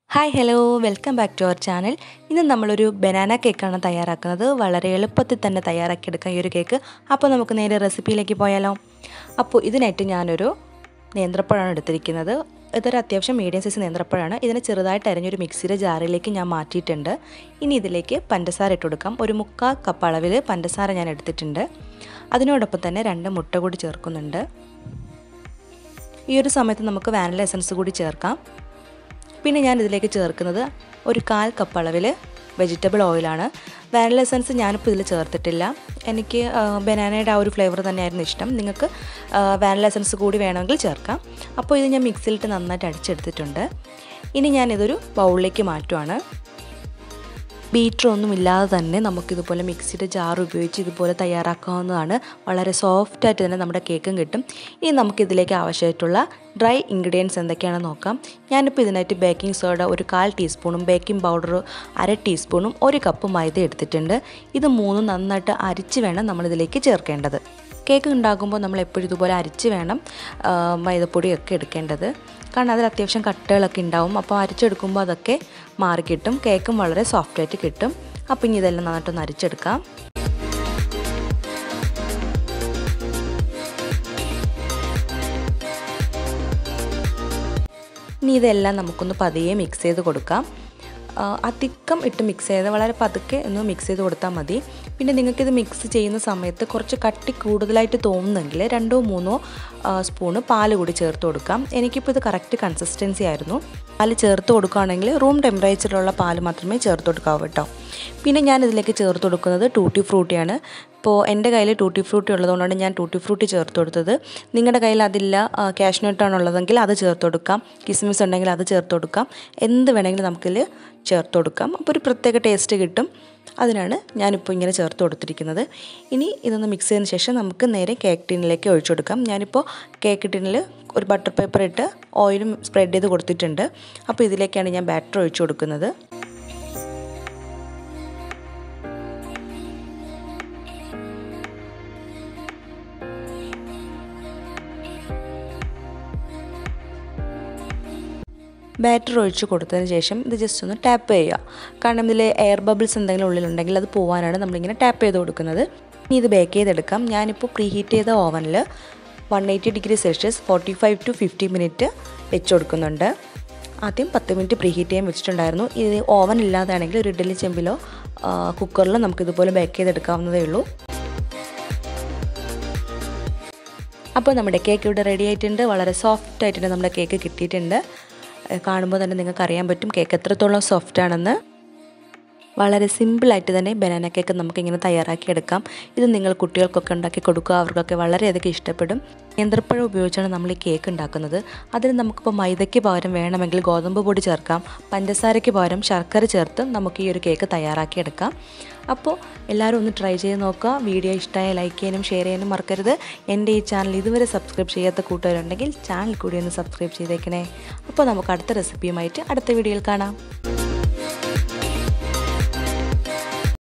hi hello welcome back to our channel ഇന്ന് നമ്മളൊരു banana കേക്കാണ് തയ്യാറാക്കുന്നത് വളരെ എളുപ്പത്തിൽ തന്നെ തയ്യാറാക്കിയെടുക്കാം ഈ ഒരു കേക്ക് അപ്പോൾ നമുക്ക് നേരെ റെസിപ്പിയിലേക്ക് പോയാലോ അപ്പോൾ ഇതിനായിട്ട് ഞാനൊരു നേന്ത്രപ്പഴമാണ് എടുത്തിരിക്കുന്നത് ഇതൊരു അത്യാവശ്യം മീഡിയം സൈസ് നേന്ത്രപ്പഴമാണ് ഇതിനെ ചെറുതായിട്ട് അരിഞ്ഞൊരു മിക്സിയുടെ ജാറിലേക്ക് ഞാൻ മാറ്റിയിട്ടുണ്ട് ഇനി ഇതിലേക്ക് പഞ്ചസാര ഇട്ട് കൊടുക്കാം ഒരു മുക്കാൽ കപ്പ് അളവിൽ പഞ്ചസാര ഞാൻ എടുത്തിട്ടുണ്ട് അതിനോടൊപ്പം തന്നെ രണ്ട് മുട്ട കൂടി ചേർക്കുന്നുണ്ട് ഈ ഒരു സമയത്ത് നമുക്ക് വാനില എസൻസ് കൂടി ചേർക്കാം പിന്നെ ഞാൻ ഇതിലേക്ക് ചേർക്കുന്നത് ഒരു കാൽ കപ്പ് അളവിൽ വെജിറ്റബിൾ ഓയിലാണ് വാനില എസൻസ് ഞാനിപ്പോൾ ഇതിൽ ചേർത്തിട്ടില്ല എനിക്ക് ബനാനയുടെ ആ ഒരു ഫ്ലേവർ തന്നെയായിരുന്നു ഇഷ്ടം നിങ്ങൾക്ക് വാനില എസൻസ് കൂടി വേണമെങ്കിൽ ചേർക്കാം അപ്പോൾ ഇത് ഞാൻ മിക്സിയിലിട്ട് നന്നായിട്ട് അടിച്ചെടുത്തിട്ടുണ്ട് ഇനി ഞാനിതൊരു ബൗളിലേക്ക് മാറ്റുവാണ് ബീറ്റർ ഒന്നും ഇല്ലാതെ തന്നെ നമുക്കിതുപോലെ മിക്സിയുടെ ജാർ ഉപയോഗിച്ച് ഇതുപോലെ തയ്യാറാക്കാവുന്നതാണ് വളരെ സോഫ്റ്റായിട്ട് തന്നെ നമ്മുടെ കേക്കും കിട്ടും ഇനി നമുക്കിതിലേക്ക് ആവശ്യമായിട്ടുള്ള ഡ്രൈ ഇൻഗ്രീഡിയൻസ് എന്തൊക്കെയാണെന്ന് നോക്കാം ഞാനിപ്പോൾ ഇതിനായിട്ട് ബേക്കിംഗ് സോഡ ഒരു കാൽ ടീസ്പൂണും ബേക്കിംഗ് പൗഡർ അര ടീസ്പൂണും ഒരു കപ്പ് മൈദ എടുത്തിട്ടുണ്ട് ഇത് മൂന്നും നന്നായിട്ട് അരിച്ച് വേണം നമ്മളിതിലേക്ക് ചേർക്കേണ്ടത് കേക്ക് ഉണ്ടാക്കുമ്പോൾ നമ്മൾ എപ്പോഴും ഇതുപോലെ അരിച്ച് വേണം മൈദപ്പൊടിയൊക്കെ എടുക്കേണ്ടത് കാരണം അതിൽ അത്യാവശ്യം കട്ടകളൊക്കെ ഉണ്ടാവും അപ്പോൾ അരിച്ചെടുക്കുമ്പോൾ അതൊക്കെ മാറിക്കിട്ടും കേക്കും വളരെ സോഫ്റ്റായിട്ട് കിട്ടും അപ്പോൾ ഇനി ഇതെല്ലാം നന്നായിട്ടൊന്ന് അരിച്ചെടുക്കാം ഇനി ഇതെല്ലാം നമുക്കൊന്ന് പതിയെ മിക്സ് ചെയ്ത് കൊടുക്കാം അധികം ഇട്ട് മിക്സ് ചെയ്ത് വളരെ പതുക്കെ ഒന്ന് മിക്സ് ചെയ്ത് കൊടുത്താൽ മതി പിന്നെ നിങ്ങൾക്കിത് മിക്സ് ചെയ്യുന്ന സമയത്ത് കുറച്ച് കട്ടി കൂടുതലായിട്ട് തോന്നുന്നെങ്കിൽ രണ്ടോ മൂന്നോ സ്പൂണ് പാൽ കൂടി ചേർത്ത് കൊടുക്കാം എനിക്കിപ്പോൾ ഇത് കറക്റ്റ് കൺസിസ്റ്റൻസി ആയിരുന്നു പാൽ ചേർത്ത് കൊടുക്കുകയാണെങ്കിൽ റൂം ടെമ്പറേച്ചറിലുള്ള പാൽ മാത്രമേ ചേർത്ത് കൊടുക്കാവൂ കേട്ടോ പിന്നെ ഞാൻ ഇതിലേക്ക് ചേർത്ത് കൊടുക്കുന്നത് ടൂട്ടി ഫ്രൂട്ടിയാണ് ഇപ്പോൾ എൻ്റെ കയ്യിൽ ടൂട്ടി ഫ്രൂട്ടി ഉള്ളതുകൊണ്ടാണ് ഞാൻ ടൂട്ടി ഫ്രൂട്ടി ചേർത്ത് കൊടുത്തത് നിങ്ങളുടെ കയ്യിൽ അതില്ല കാഷ്നട്ടാണ് ഉള്ളതെങ്കിൽ അത് ചേർത്ത് കൊടുക്കാം കിസ്മിസ് ഉണ്ടെങ്കിൽ അത് ചേർത്ത് കൊടുക്കാം എന്ത് വേണമെങ്കിലും നമുക്കിതിൽ ചേർത്ത് കൊടുക്കാം അപ്പോൾ ഒരു പ്രത്യേക ടേസ്റ്റ് കിട്ടും അതിനാണ് ഞാനിപ്പോൾ ഇങ്ങനെ ചേർത്ത് കൊടുത്തിരിക്കുന്നത് ഇനി ഇതൊന്ന് മിക്സ് ചെയ്തതിന് ശേഷം നമുക്ക് നേരെ കേക്ക് ടിന്നിലേക്ക് ഒഴിച്ചു കൊടുക്കാം ഞാനിപ്പോൾ കേക്ക് ടിന്നിൽ ഒരു ബട്ടർ പേപ്പർ ഇട്ട് ഓയിലും സ്പ്രെഡ് ചെയ്ത് കൊടുത്തിട്ടുണ്ട് അപ്പോൾ ഇതിലേക്കാണ് ഞാൻ ബാറ്റർ ഒഴിച്ചു കൊടുക്കുന്നത് ബാറ്റർ ഒഴിച്ച് കൊടുത്തതിന് ശേഷം ഇത് ജസ്റ്റ് ഒന്ന് ടാപ്പ് ചെയ്യുക കാരണം ഇതിൽ എയർ ബബിൾസ് എന്തെങ്കിലും ഉള്ളിലുണ്ടെങ്കിൽ അത് പോകാനാണ് നമ്മളിങ്ങനെ ടാപ്പ് ചെയ്ത് കൊടുക്കുന്നത് ഇനി ഇത് ബേക്ക് ചെയ്തെടുക്കാം ഞാനിപ്പോൾ പ്രീ ഹീറ്റ് ചെയ്ത ഓവനിൽ one eighty degree Celsius forty five to fifty minute വെച്ച് കൊടുക്കുന്നുണ്ട് ആദ്യം പത്ത് മിനിറ്റ് പ്രീ ഹീറ്റ് ചെയ്യാൻ വെച്ചിട്ടുണ്ടായിരുന്നു ഇത് ഓവൻ ഇല്ലാതാണെങ്കിൽ ഒരു ഇഡ്ഡലി ചെമ്പിലോ കുക്കറിലോ നമുക്കിതുപോലെ ബേക്ക് ചെയ്തെടുക്കാവുന്നതേ ഉള്ളൂ അപ്പോൾ നമ്മുടെ കേക്ക് ഇവിടെ റെഡി ആയിട്ടുണ്ട് വളരെ സോഫ്റ്റ് ആയിട്ടുണ്ട് നമ്മുടെ കേക്ക് കിട്ടിയിട്ടുണ്ട് കാണുമ്പോൾ തന്നെ നിങ്ങൾക്ക് അറിയാൻ പറ്റും കേക്ക് എത്രത്തോളം സോഫ്റ്റ് ആണെന്ന് വളരെ സിമ്പിളായിട്ട് തന്നെ ബനാന കേക്ക് നമുക്കിങ്ങനെ തയ്യാറാക്കിയെടുക്കാം ഇത് നിങ്ങൾ കുട്ടികൾക്കൊക്കെ ഉണ്ടാക്കി കൊടുക്കുക അവർക്കൊക്കെ വളരെയധികം ഇഷ്ടപ്പെടും നേന്ത്രപ്പഴം ഉപയോഗിച്ചാണ് നമ്മൾ ഈ കേക്ക് ഉണ്ടാക്കുന്നത് അതിന് നമുക്കിപ്പോൾ മൈദയ്ക്ക് പകരം വേണമെങ്കിൽ ഗോതമ്പ് പൊടി ചേർക്കാം പഞ്ചസാരയ്ക്ക് പകരം ശർക്കര ചേർത്ത് നമുക്ക് ഈ ഒരു കേക്ക് തയ്യാറാക്കിയെടുക്കാം അപ്പോൾ എല്ലാവരും ഒന്ന് ട്രൈ ചെയ്ത് നോക്കുക വീഡിയോ ഇഷ്ടമായ ലൈക്ക് ചെയ്യാനും ഷെയർ ചെയ്യാനും മറക്കരുത് എൻ്റെ ഈ ചാനൽ ഇതുവരെ സബ്സ്ക്രൈബ് ചെയ്യാത്ത കൂട്ടുകാരുണ്ടെങ്കിൽ ചാനൽ കൂടി ഒന്ന് സബ്സ്ക്രൈബ് ചെയ്തേക്കണേ അപ്പോൾ നമുക്ക് അടുത്ത റെസിപ്പിയുമായിട്ട് അടുത്ത വീഡിയോയിൽ കാണാം